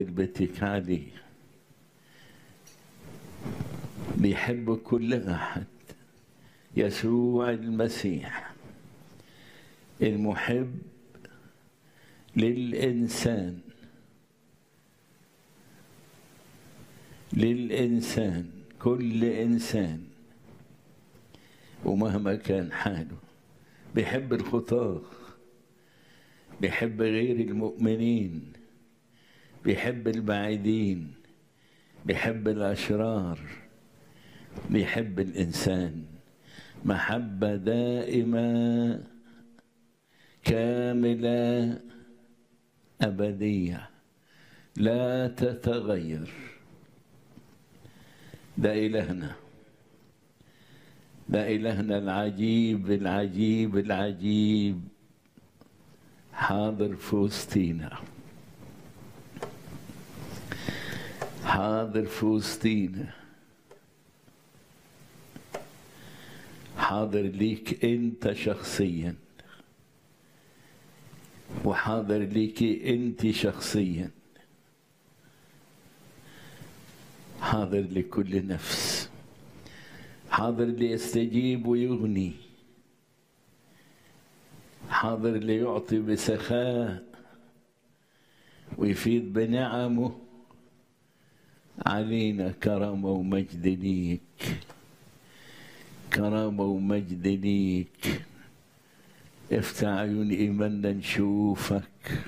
بيتك علي بيحب كل أحد يسوع المسيح المحب للإنسان للإنسان كل إنسان ومهما كان حاله بيحب الخطاة بيحب غير المؤمنين بيحب البعيدين بيحب الأشرار بيحب الإنسان محبة دائمة كاملة أبدية لا تتغير ده إلهنا ده إلهنا العجيب العجيب العجيب حاضر في وسطينا حاضر في وسطينا حاضر ليك انت شخصيا وحاضر ليك انت شخصيا حاضر لكل نفس حاضر ليستجيب ويغني حاضر ليعطي بسخاء ويفيد بنعمه علينا كرامة ومجد ليك كرامة ومجد ليك افتح عيون إيماننا نشوفك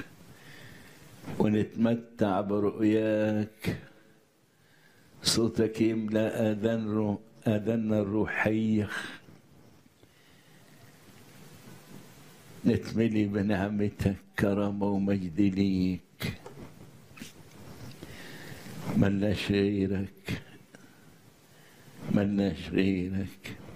ونتمتع برؤياك صوتك يملأ آذان آذاننا الروحية نتملي بنعمتك كرامة ومجد ليك ملناش غيرك ملناش غيرك